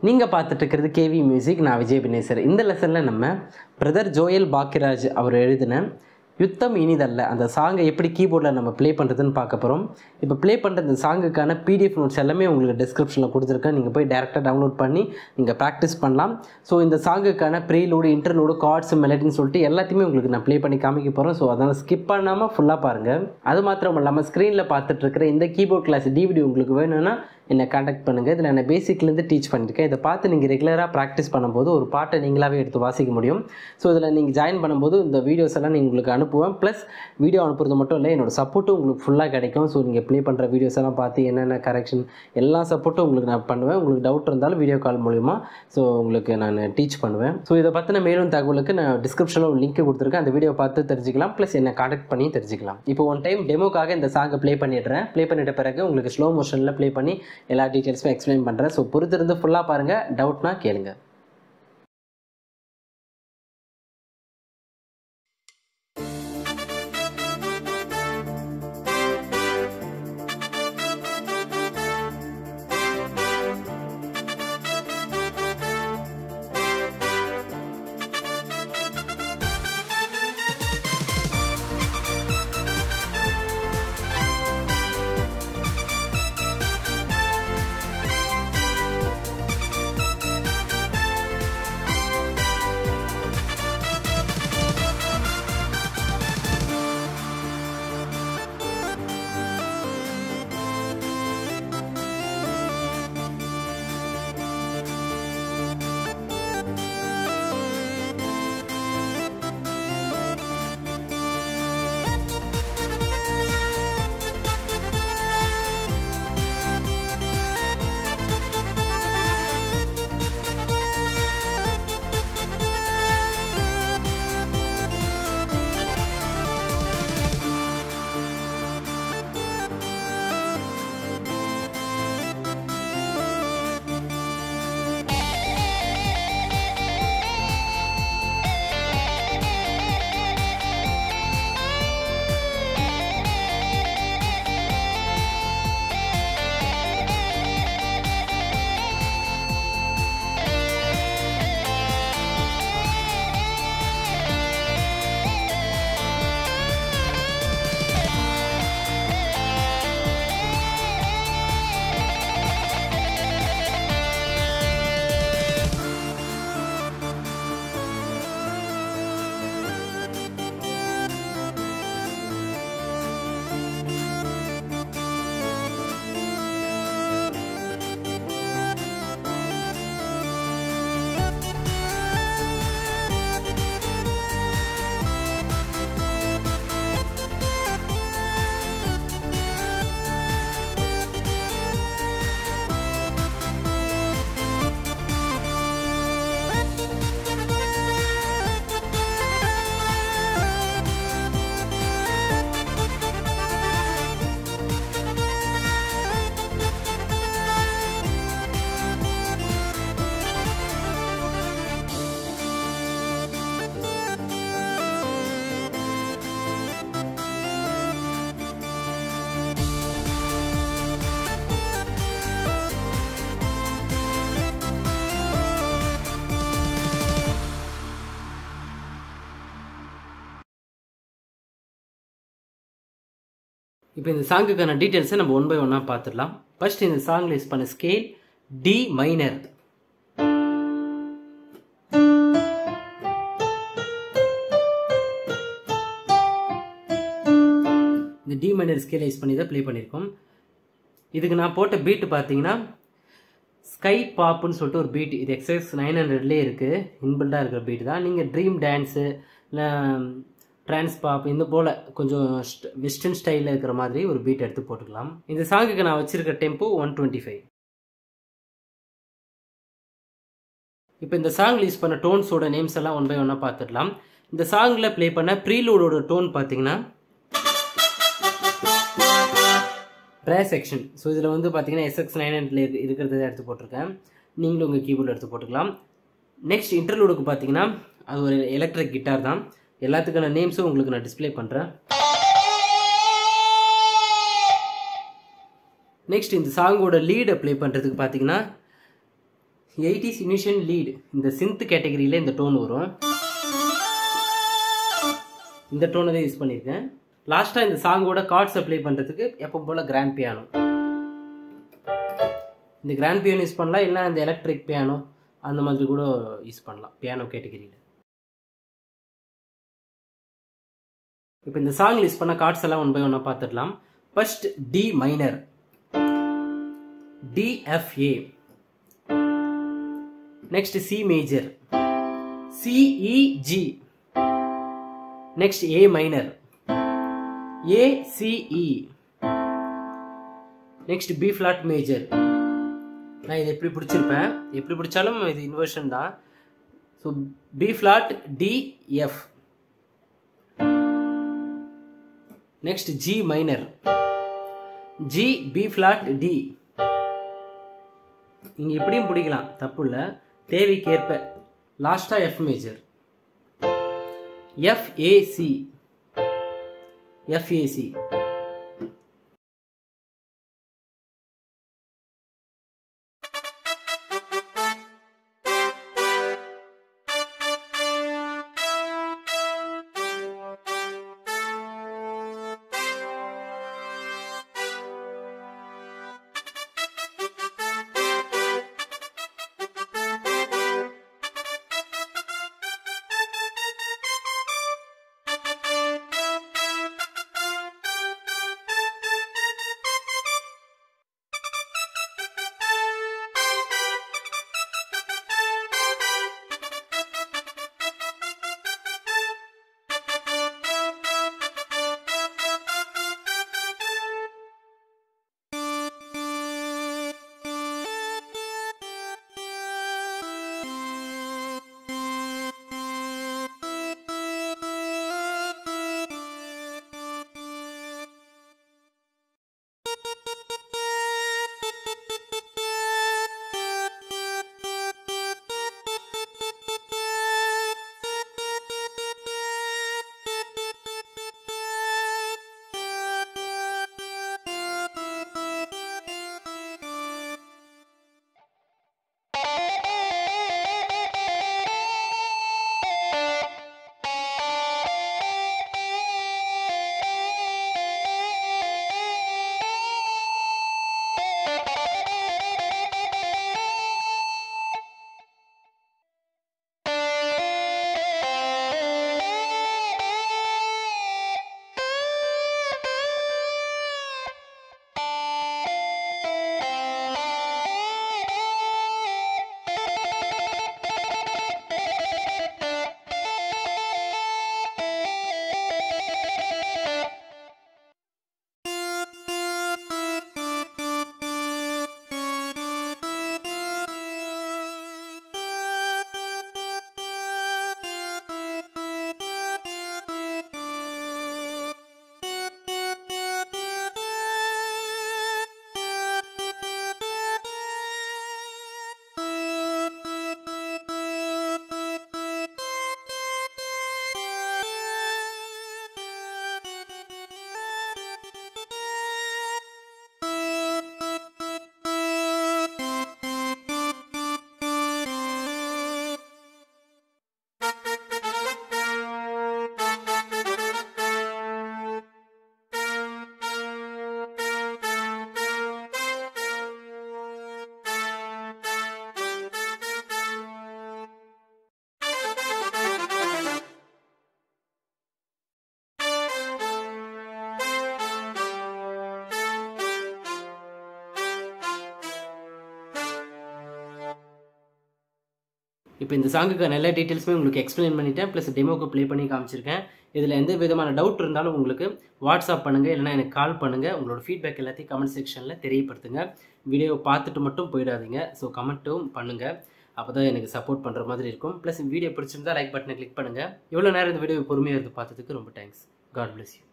நீங்கள் பார்த்துட்டு இருக்கிறது கேவி மியூசிக் நான் விஜய் பினேசர் இந்த லெசனில் நம்ம பிரதர் ஜோயல் பாக்கியராஜ் அவர் எழுதின யுத்தம் இனிதல்ல அந்த சாங்கை எப்படி கீபோர்டில் நம்ம ப்ளே பண்ணுறதுன்னு பார்க்க போகிறோம் இப்போ ப்ளே பண்ணுற இந்த சாங்குக்கான பிடிஎஃப் நோட்ஸ் எல்லாமே உங்களுக்கு டிஸ்கிரிப்ஷனில் கொடுத்துருக்கேன் நீங்கள் போய் டேரெக்டாக டவுன்லோட் பண்ணி நீங்கள் ப்ராக்டிஸ் பண்ணலாம் ஸோ இந்த சாங்குக்கான ப்ரீலோடு இன்டர்லோடு கார்ட்ஸ் மெலடின்னு சொல்லிட்டு எல்லாத்தையுமே உங்களுக்கு நான் ப்ளே பண்ணி காமிக்க போகிறேன் ஸோ அதனால் ஸ்கிப் பண்ணாமல் ஃபுல்லாக பாருங்கள் அது மாத்திரம் இல்லாமல் ஸ்க்ரீனில் பார்த்துட்டு இருக்கிற இந்த கீபோர்ட் கிளாஸ் டிவிடி உங்களுக்கு வேணும்னா என்னை காண்டாக்ட் பண்ணுங்கள் இதில் நான் பேசிக்லேருந்து டீச் பண்ணியிருக்கேன் இதை பார்த்து நீங்கள் ரெகுலராக ப்ராக்டிஸ் பண்ணும்போது ஒரு பாட்டை நீங்களாகவே எடுத்து வாசிக்க முடியும் ஸோ இதில் நீங்கள் ஜாயின் பண்ணும்போது இந்த வீடியோஸ் எல்லாம் நீங்கள் உங்களுக்கு அனுப்புவேன் ப்ளஸ் வீடியோ அனுப்புறது மட்டும் இல்லை என்னோட சப்போர்ட்டும் உங்களுக்கு ஃபுல்லாக கிடைக்கும் ஸோ நீங்கள் ப்ளே பண்ணுற வீடியோஸ் எல்லாம் பார்த்து என்னென்ன கரெக்ஷன் எல்லா சப்போர்ட்டும் உங்களுக்கு நான் பண்ணுவேன் உங்களுக்கு டவுட் இருந்தாலும் வீடியோ கால் மூலிமா ஸோ உங்களுக்கு நான் டீச் பண்ணுவேன் ஸோ இதை பற்றின மேலும் தகவலுக்கு நான் டிஸ்கிரிப்ஷனில் ஒரு லிங்க் கொடுத்துருக்கேன் அந்த வீடியோ பார்த்து தெரிஞ்சுக்கலாம் ப்ளஸ் என்னை காண்டாக்ட் பண்ணி தெரிஞ்சுக்கலாம் இப்போ ஒன் டைம் டெமோக்காக இந்த சாங்கை ப்ளே பண்ணிடுறேன் ப்ளே பண்ணிட்ட பிறகு உங்களுக்கு ஸ்லோ மோஷனில் ப்ளே பண்ணி எல்லா டீட்டெயில்ஸுமே எக்ஸ்பிளைன் பண்ணுறேன் ஸோ பொறுத்திருந்து ஃபுல்லாக பாருங்கள் டவுட்னா கேளுங்க இப்போ இந்த சாங்குக்கான டீட்டெயில்ஸை நம்ம ஒன் பை ஒன்னாக பார்த்துடலாம் ஃபர்ஸ்ட் இந்த சாங்கில் யூஸ் பண்ண ஸ்கேல் டி மைனர் இந்த டி மைனர் ஸ்கேல் யூஸ் பண்ணி தான் ப்ளே பண்ணியிருக்கோம் இதுக்கு நான் போட்ட பீட்டு பார்த்தீங்கன்னா ஸ்கை பாப்புன்னு சொல்லிட்டு ஒரு பீட் இது எக்ஸஸ் நைன் ஹண்ட்ரட்லேயே இருக்குது இன்பில்டாக இருக்கிற பீட் தான் நீங்கள் ட்ரீம் டான்ஸு இல்லை ட்ரான்ஸ் பாப் இந்த போல் கொஞ்சம் வெஸ்டர்ன் ஸ்டைலில் இருக்கிற மாதிரி ஒரு பீட் எடுத்து போட்டுக்கலாம் இந்த சாங்குக்கு நான் வச்சுருக்க டெம்போ ஒன் டுவெண்ட்டி ஃபைவ் இப்போ இந்த சாங்கில் யூஸ் பண்ண டோன்ஸோட நேம்ஸ் எல்லாம் ஒன் பை ஒன்னாக பார்த்துடலாம் இந்த சாங்கில் ப்ளே பண்ண ப்ரீலோடோட டோன் பார்த்தீங்கன்னா ப்ரே செக்ஷன் ஸோ இதில் வந்து பார்த்தீங்கன்னா எஸ்எக்ஸ் நைன் ஹண்ட்ரட்ல இருக்கிறத எடுத்து போட்டிருக்கேன் நீங்களும் உங்கள் கீபோர்டில் எடுத்து போட்டுக்கலாம் நெக்ஸ்ட் இன்டர்லூடுக்கு பார்த்தீங்கன்னா அது ஒரு எலக்ட்ரிக் கிட்டார் தான் எல்லாத்துக்கான நேம்ஸும் உங்களுக்கு நான் டிஸ்ப்ளே பண்ணுறேன் நெக்ஸ்ட் இந்த சாங்கோட லீடை ப்ளே பண்ணுறதுக்கு பார்த்தீங்கன்னா எயிட்டிஸ் இனிஷியல் லீட் இந்த சிந்த் கேட்டகரியில் இந்த டோன் வரும் இந்த டோனை தான் யூஸ் பண்ணியிருக்கேன் லாஸ்ட்டாக இந்த சாங்கோட கார்ட்ஸ் அப்ளை பண்ணுறதுக்கு எப்போ போல் கிராண்ட் பியானோ இந்த கிராண்ட் பியானோ யூஸ் பண்ணலாம் இல்லை இந்த எலக்ட்ரிக் பியானோ அந்த மாதிரி கூட யூஸ் பண்ணலாம் பியானோ கேட்டகரியில் இப்போ இந்த சாங் லிஸ்ட் பண்ண கார்ட்ஸ் எல்லாம் ஒன் பை ஒன்னாக பார்த்துடலாம் first D minor D F A next C major C E G next A minor A C E next B flat major நான் இது எப்படி பிடிச்சிருப்பேன் எப்படி பிடிச்சாலும் இது இன்வர்ஷன் தான் so B flat D F next G minor G B flat D நீங்கள் இப்படியும் பிடிக்கலாம் தப்பு இல்லை தேவைக்கேற்ப லாஸ்ட்டாக எஃப் மேஜர் எஃப்ஏசி எஃப்ஏசி இப்போ இந்த சாங்குக்கு நல்ல டீட்டெயில்ஸுமே உங்களுக்கு எக்ஸ்பிளைன் பண்ணிட்டேன் ப்ளஸ் டெமோக்கு ப்ளே பண்ணி காமிச்சிருக்கேன் இதில் எந்த விதமான டவுட் இருந்தாலும் உங்களுக்கு வாட்ஸ்அப் பண்ணுங்கள் இல்லைனா எனக்கு கால் பண்ணுங்கள் உங்களோட ஃபீட்பேக் எல்லாத்தையும் கமெண்ட் செக்ஷனில் தெரியப்படுத்துங்க வீடியோ பார்த்துட்டு மட்டும் போயிடாதீங்க ஸோ கமெண்ட்டும் பண்ணுங்கள் அப்போ தான் எனக்கு சப்போர்ட் பண்ணுற மாதிரி இருக்கும் ப்ளஸ் வீடியோ பிடிச்சிருந்தா லைக் பட்டனை கிளிக் பண்ணுங்கள் இவ்வளோ நேரம் இந்த வீடியோ பொறுமையாக இருந்து பார்த்ததுக்கு ரொம்ப தேங்க்ஸ் காட் bless யூ